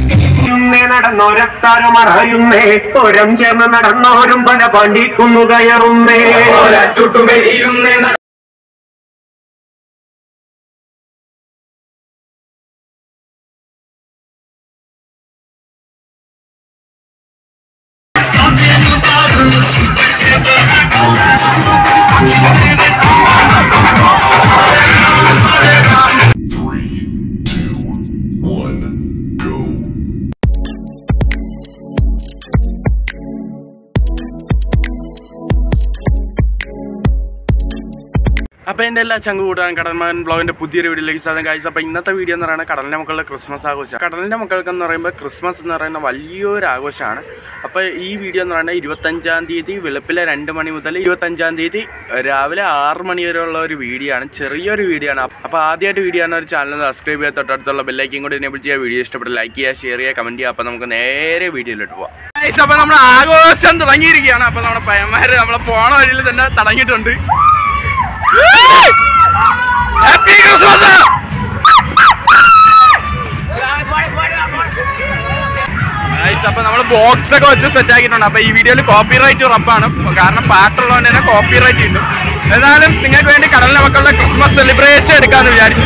യുന്നേ നടന്നോരത്താരും അറിയുന്നേ ഓരം ചേർന്ന് നടന്നോരും പല പാണ്ടിക്കുന്നു കയറുന്നേ ചുട്ടുമെരിയുന്നേ Three, two, one, go. അപ്പോൾ എൻ്റെ എല്ലാ ചങ്ക് കൂട്ടാൻ കടൽമകൻ ബ്ലോഗിൻ്റെ പുതിയൊരു വീഡിയോയിലേക്ക് സ്വാഗതം കാഴ്ച അപ്പോൾ ഇന്നത്തെ വീഡിയോ എന്ന് പറയുന്നത് കടലിൻ്റെ മക്കളുടെ ക്രിസ്മസ് ആഘോഷം കടലിൻ്റെ മക്കൾക്ക് എന്ന് പറയുമ്പോൾ ക്രിസ്മസ് എന്ന് പറയുന്ന വലിയൊരു ആഘോഷമാണ് അപ്പോൾ ഈ വീഡിയോ എന്ന് പറയുന്നത് ഇരുപത്തഞ്ചാം തീയതി വെളുപ്പിലെ രണ്ട് മണി മുതൽ ഇരുപത്തഞ്ചാം തീയതി രാവിലെ ആറ് മണി വരെയുള്ള ഒരു വീഡിയോ ആണ് ചെറിയൊരു വീഡിയോ ആണ് അപ്പോൾ ആദ്യമായിട്ട് വീഡിയോ ആണ് ഒരു ചാനൽ സബ്സ്ക്രൈബ് ചെയ്യുക തൊട്ടടുത്തുള്ള ബെല്ലൈക്കും കൂടി എനേബിൾ ചെയ്യുക വീഡിയോ ഇഷ്ടപ്പെട്ട് ലൈക്ക് ചെയ്യുക ഷെയർ ചെയ്യുക കമൻറ്റ് ചെയ്യുക അപ്പോൾ നമുക്ക് നേരെ വീഡിയോയിലോട്ട് പോവാം അപ്പോൾ നമ്മൾ ആഘോഷം തുടങ്ങിയിരിക്കുകയാണ് അപ്പോൾ നമ്മുടെ പയ്യന്മാർ നമ്മളെ പോണ വഴിയിൽ തന്നെ തുടങ്ങിയിട്ടുണ്ട് ഹാപ്പി ക്രിസ്മസ് അപ്പൊ നമ്മൾ ബോക്സ് ഒക്കെ വെച്ച് സെറ്റ് ആക്കിയിട്ടുണ്ട് അപ്പൊ ഈ വീഡിയോയിൽ കോപ്പി റൈറ്റ് ഉറപ്പാണ് കാരണം പാട്ടുള്ളതുകൊണ്ട് തന്നെ കോപ്പി റൈറ്റ് കിട്ടും എന്നാലും നിങ്ങൾക്ക് വേണ്ടി കടലിലെ മക്കളുടെ ക്രിസ്മസ് സെലിബ്രേഷൻ എടുക്കാന്ന് വിചാരിച്ചു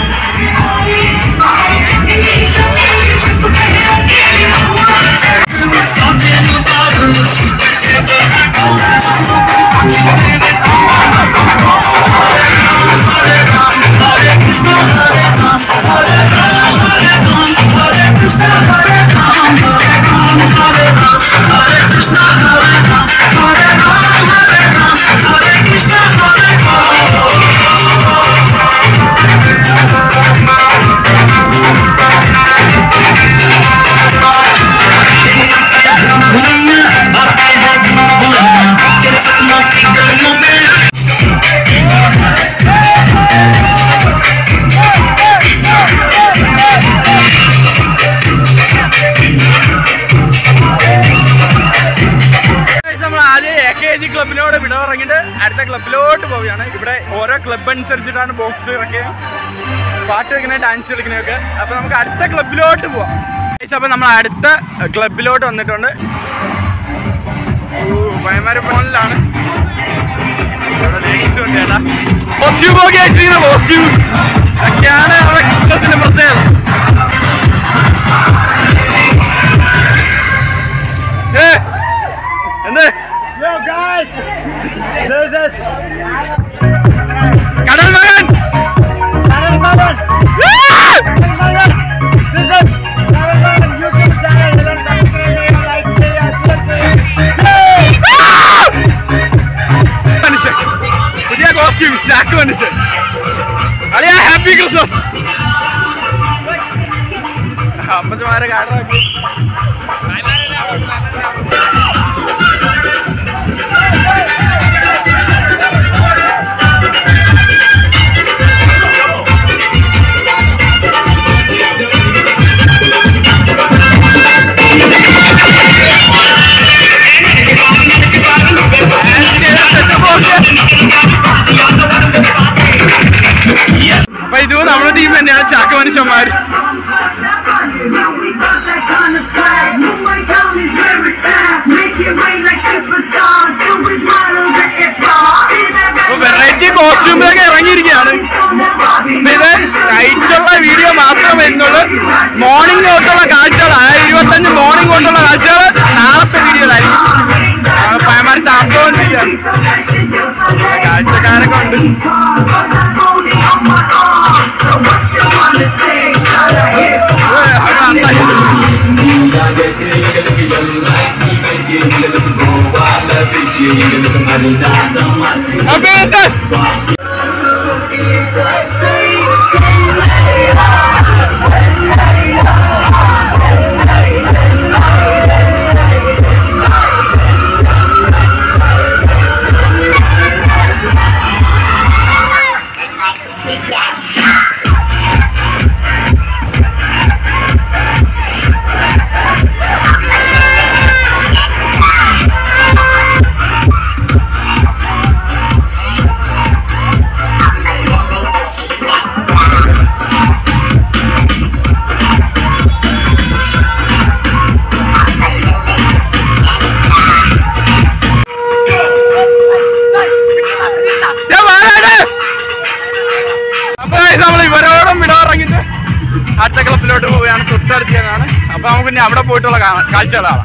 നമ്മൾ ആദ്യം എ കെ ജി ക്ലബിനോട് വിട പറഞ്ഞിട്ട് അടുത്ത ക്ലബിലോട്ട് പോവുകയാണ് ഇവിടെ ഓരോ ക്ലബ് അനുസരിച്ചിട്ടാണ് ബോക്സ് ഇറക്കുക പാട്ട് വെക്കുന്ന ഡാൻസ് കളിക്കുന്നതൊക്കെ അപ്പൊ നമുക്ക് അടുത്ത ക്ലബിലോട്ട് പോവാം Guys, അപ്പൊ നമ്മൾ അടുത്ത ക്ലബിലോട്ട് വന്നിട്ടുണ്ട് ഭയമാര് ഫോണിലാണ് ഇവിടെ ladies ഉണ്ട് ചേട്ടാ. Costume ഒക്കെ ആയിട്ടിരിക്കുന്ന costume. ഒക്കെയാണ് നമ്മുടെ ക്രിസ്മസിന്റെ പ്രത്യേകത ഏ എന്ത് കടൽ മകൻ മനുഷ്യൻ പുതിയ കോസ്റ്റ്യൂം ചാക്ക് മനുഷ്യൻ അളിയാ ഹാപ്പി ക്രിസ്മസ് അപ്പച്ചമാരെ കാരണം അപ്പൊ ഇത് നമ്മുടെ ടീം തന്നെയാണ് ചാക്ക് മനുഷ്യന്മാർ Now we got that kind of swag. New my town is where it's at. Make it rain like superstars. Filled with models at F-Bar. Variety കോസ്റ്റ്യൂമിലൊക്കെ ഇറങ്ങിയിരിക്കുകയാണ് അപ്പൊ ഇത് നൈറ്റുള്ള വീഡിയോ മാത്രമേ വരുന്നുള്ളൂ മോർണിംഗ് തൊട്ടുള്ള കാഴ്ചകൾ അതായത് ഇരുപത്തഞ്ച് മോർണിംഗ് കൊണ്ടുള്ള കാഴ്ചകൾ നാളത്തെ വീഡിയോയിലായിരിക്കും പയമാരി താമസിച്ചുകൊണ്ടിരിക്കുകയാണ് കാഴ്ചക്കാരൊക്കെ ഉണ്ട് ഏ, അത് നന്നായി. Happy Christmas! അപ്പൊ നമുക്ക് ഇനി അവിടെ പോയിട്ടുള്ള കാണാം കാഴ്ചകൾ കാണാം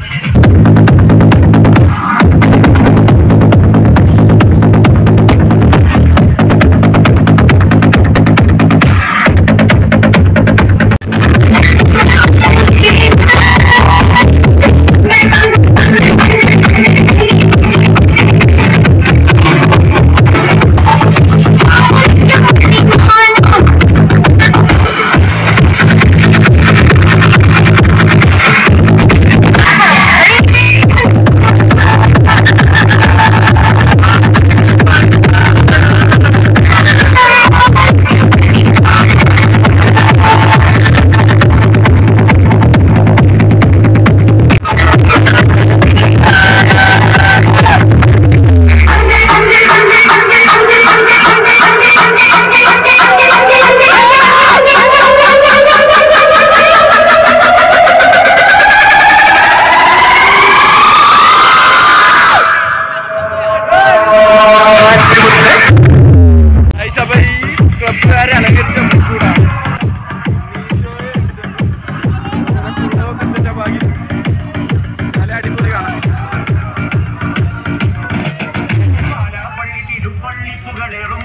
ഗൈസ്, അപ്പൊ ഈ ക്ലബ്ബുകാരെ അലങ്കരിച്ച മുത്തൂടാണ്. ഇതൊക്കെ setup ആക്കി. നല്ല അടിപൊളി കാണാൻ. പള്ളി തിരുപ്പള്ളി പുകളേറും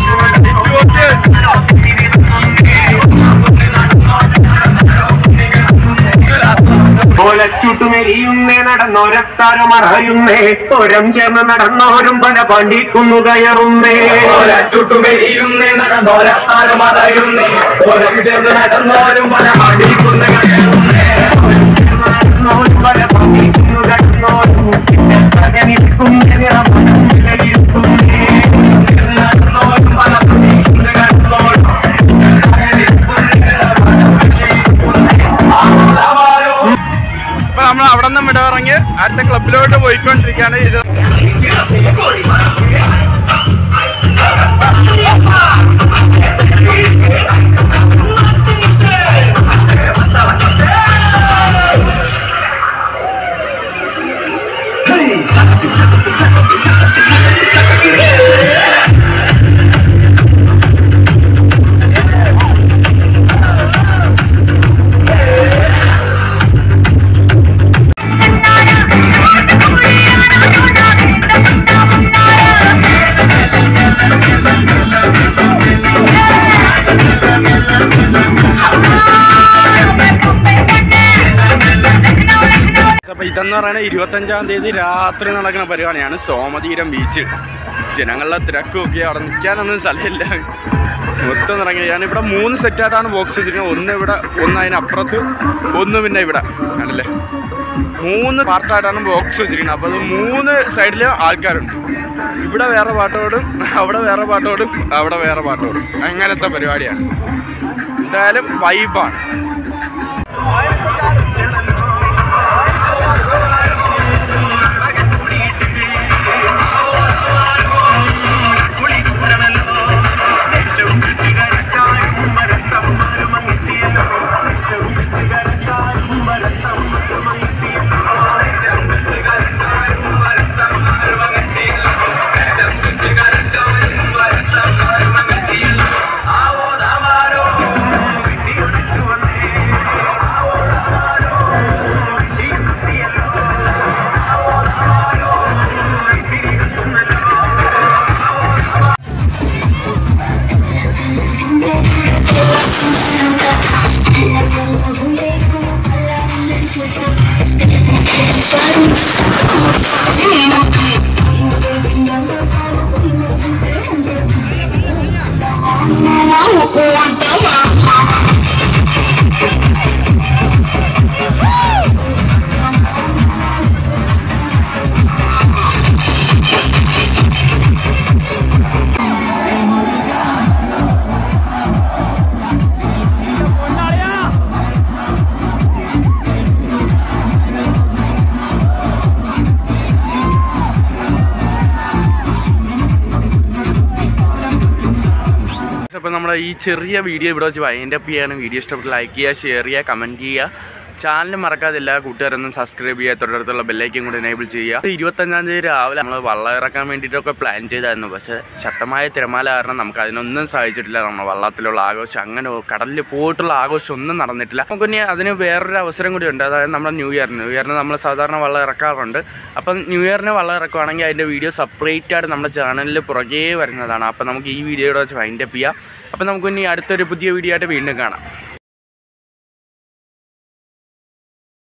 ഓലച്ചുട്ടുമെരിയുന്നേ നടന്നോരത്താരും അറിയുന്നേ ഓരം ചേർന്ന് നടന്നോരും പല പാണ്ടിക്കുന്നു കയറുന്നേ ചുട്ടുമെരിയുന്നേ നടന്നോരത്താരും അറിയുന്നേ ഓരം ചേർന്ന് നടന്നോരും പല പാടിക്കുന്ന നടന്നോരും പല പാണ്ടിക്കുന്നു കടന്നോരും നിൽക്കുന്നേ നിറമണമിലയിരിക്കുന്നേ നടന്നോരും പല പാടിക്കുന്ന കടന്നോരും അപ്പൊ നമ്മൾ അവിടെ നിന്ന് വിടയിറങ്ങി അടുത്ത ക്ലബിലോട്ട് പോയിക്കൊണ്ടിരിക്കുകയാണ് ഇത് അപ്പൊ ഇതെന്ന് പറയുന്നത് ഇരുപത്തഞ്ചാം തീയതി രാത്രി നടക്കുന്ന പരിപാടിയാണ് സോമതീരം ബീച്ച് ജനങ്ങളുടെ തിരക്കൊക്കെ അവിടെ നിൽക്കാനൊന്നും സ്ഥലമില്ല മൊത്തം ഇറങ്ങി ഞാൻ ഇവിടെ മൂന്ന് സെറ്റായിട്ടാണ് ബോക്സ് വെച്ചിരിക്കുന്നത് ഒന്ന് ഇവിടെ ഒന്ന് അതിനപ്പുറത്ത് ഒന്ന് പിന്നെ ഇവിടെ ആണല്ലേ മൂന്ന് പാർട്ടായിട്ടാണ് ബോക്സ് വെച്ചിരിക്കുന്നത് അപ്പോൾ അത് മൂന്ന് സൈഡിലും ആൾക്കാരുണ്ട് ഇവിടെ വേറെ പാട്ടോടും അവിടെ വേറെ പാട്ടോടും അവിടെ വേറെ പാട്ടോടും അങ്ങനത്തെ പരിപാടിയാണ് എന്തായാലും വൈബാണ് അപ്പോൾ നമ്മുടെ ഈ ചെറിയ വീഡിയോ ഇവിടെ വെച്ച് വൈൻഡ് അപ്പ് ചെയ്യാണ് വീഡിയോ ഇഷ്ടപ്പെട്ട് ലൈക്ക് ചെയ്യുക ഷെയർ ചെയ്യുക കമൻറ്റ് ചെയ്യുക ചാനൽ മറക്കാതെ എല്ലാ കൂട്ടുകാരൊന്നും സബ്സ്ക്രൈബ് ചെയ്യുക തൊട്ടടുത്തുള്ള ബെല്ലൈക്കും കൂടി എനേബിൾ ചെയ്യുക ഇരുപത്തഞ്ചാം തീയതി രാവിലെ നമ്മൾ വള്ളം ഇറക്കാൻ വേണ്ടിയിട്ടൊക്കെ പ്ലാൻ ചെയ്തായിരുന്നു പക്ഷേ ശക്തമായ തിരമാല കാരണം നമുക്ക് അതിനൊന്നും സാധിച്ചിട്ടില്ല നമ്മൾ വള്ളത്തിലുള്ള ആഘോഷം അങ്ങനെ കടലിൽ പോയിട്ടുള്ള ആഘോഷം ഒന്നും നടന്നിട്ടില്ല നമുക്ക് ഇനി അതിന് വേറൊരു അവസരം കൂടി ഉണ്ട് അതായത് നമ്മുടെ ന്യൂ ഇയർ ന്യൂ ഇയറിന് നമ്മൾ സാധാരണ വള്ളം ഇറക്കാറുണ്ട് അപ്പം ന്യൂ ഇയറിന് വള്ളം ഇറക്കുവാണെങ്കിൽ അതിൻ്റെ വീഡിയോ സെപ്പറേറ്റ് ആയിട്ട് നമ്മുടെ ചാനലിൽ പുറകെ വരുന്നതാണ് അപ്പം നമുക്ക് ഈ വീഡിയോയുടെ വെച്ച് വൈൻഡപ്പ് ചെയ്യാം അപ്പം നമുക്ക് ഇനി അടുത്തൊരു പുതിയ വീഡിയോ ആയിട്ട് വീണ്ടും കാണാം